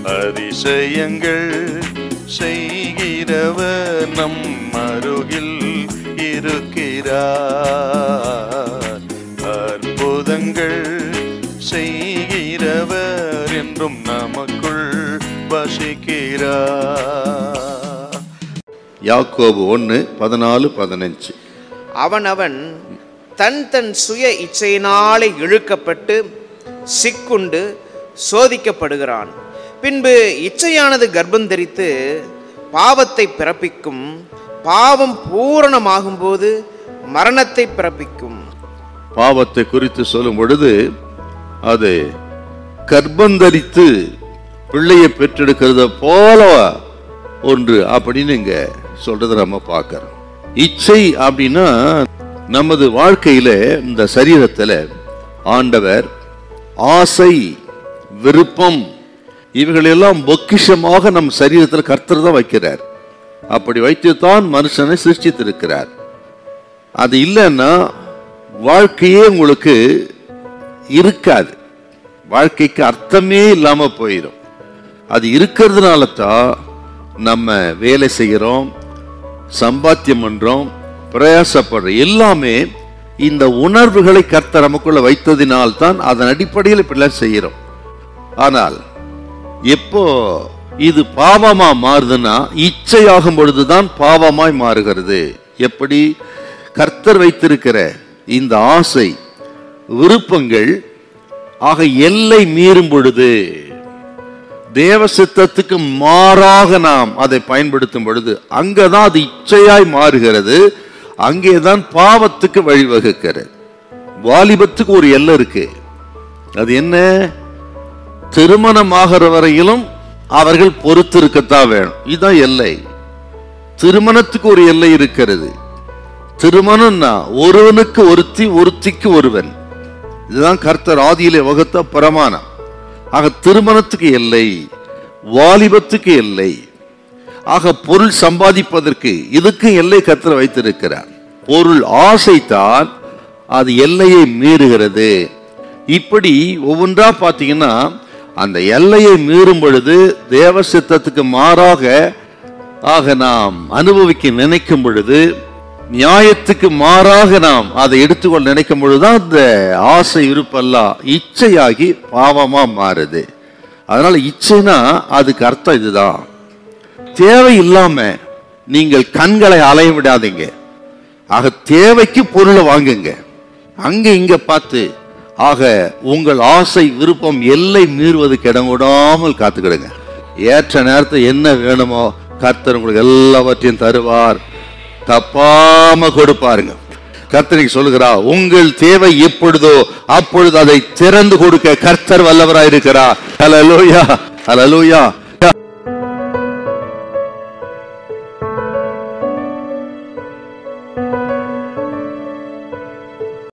அதிசயங்கள் செய்கிறவர் நம் அருகில் இருக்கிறார் அற்புதங்கள் செய்கிறவர் என்றும் நமக்குள் வசிக்கிறார் யாக்கோபு ஒன்று பதினாலு பதினஞ்சு அவனவன் தன் தன் சுய இச்சையினாலே இழுக்கப்பட்டு சிக்குண்டு சோதிக்கப்படுகிறான் பின்பு இச்சையானது கர்ப்பம் தரித்து பாவத்தை பிறப்பிக்கும் பாவம் பூரணமாகும்போது மரணத்தை பிறப்பிக்கும் பாவத்தை குறித்து சொல்லும் பொழுது அது கர்ப்பந்தரித்து பிள்ளையை பெற்றெடுக்கிறத போல ஒன்று அப்படின்னு இங்க சொல்றதை நம்ம பார்க்கிறோம் இச்சை அப்படின்னா நமது வாழ்க்கையில இந்த சரீரத்துல ஆண்டவர் ஆசை விருப்பம் இவைகளெல்லாம் பொக்கிஷமாக நம் சரீரத்தில் கர்த்தர் தான் வைக்கிறார் அப்படி வைத்துத்தான் மனுஷனை சிருஷ்டித்திருக்கிறார் அது இல்லைன்னா வாழ்க்கையே உங்களுக்கு இருக்காது வாழ்க்கைக்கு அர்த்தமே இல்லாம போயிடும் அது இருக்கிறதுனால தான் நம்ம வேலை செய்கிறோம் சம்பாத்தியம் பண்றோம் பிரயாசப்படுறோம் எல்லாமே இந்த உணர்வுகளை கர்த்தர் நமக்குள்ள வைத்ததினால் தான் அதன் அடிப்படையில் இப்படிலாம் செய்கிறோம் ஆனால் எப்போ இது பாவமா மாறுதுன்னா இச்சையாகும் பொழுதுதான் பாவமாய் மாறுகிறது எப்படி கர்த்தர் வைத்திருக்கிற இந்த ஆசை விருப்பங்கள் ஆக எல்லை மீறும் பொழுது தேவ சித்தத்துக்கு மாறாக நாம் அதை பயன்படுத்தும் பொழுது அங்கதான் அது இச்சையாய் மாறுகிறது அங்கேதான் பாவத்துக்கு வழிவகுக்கிறது வாலிபத்துக்கு ஒரு எல்லை இருக்கு அது என்ன திருமணமாகிற வரையிலும் அவர்கள் பொறுத்திருக்கத்தான் வேணும் இதுதான் எல்லை திருமணத்துக்கு ஒரு எல்லை இருக்கிறது திருமணம்னா ஒருவனுக்கு ஒருத்தி ஒருத்திக்கு ஒருவன் இதுதான் கர்த்தர் ஆதியிலே வகுத்த பிரமாணம் ஆக திருமணத்துக்கு எல்லை வாலிபத்துக்கு எல்லை ஆக பொருள் சம்பாதிப்பதற்கு இதுக்கு எல்லை கர்த்தர் வைத்திருக்கிறார் பொருள் ஆசைத்தான் அது எல்லையை மீறுகிறது இப்படி ஒவ்வொன்றா பார்த்தீங்கன்னா அந்த எல்லையை மீறும் பொழுது தேவ சித்தத்துக்கு மாறாக ஆக நாம் அனுபவிக்க நினைக்கும் பொழுது நியாயத்துக்கு மாறாக நாம் அதை எடுத்துக்கொள்ள நினைக்கும் பொழுதுதான் அந்த ஆசை விருப்பெல்லாம் இச்சையாகி பாவமா மாறுது அதனால இச்சைனா அதுக்கு அர்த்தம் இதுதான் தேவை இல்லாம நீங்கள் கண்களை அலைய விடாதீங்க ஆக தேவைக்கு பொருளை வாங்குங்க அங்க இங்க பார்த்து ஆக உங்கள் ஆசை விருப்பம் எல்லை மீறுவதுக்கு இடம் விடாமல் காத்துக்கிடுங்க ஏற்ற நேரத்தில் என்ன வேணுமோ கர்த்தர் உங்களுக்கு எல்லாவற்றையும் தருவார் தப்பாம கொடுப்பாருங்க கர்த்தருக்கு சொல்லுகிறா உங்கள் தேவை எப்பொழுதோ அப்பொழுது அதை திறந்து கொடுக்க கர்த்தர் வல்லவராயிருக்கிறார் ஹalleluya ஹalleluya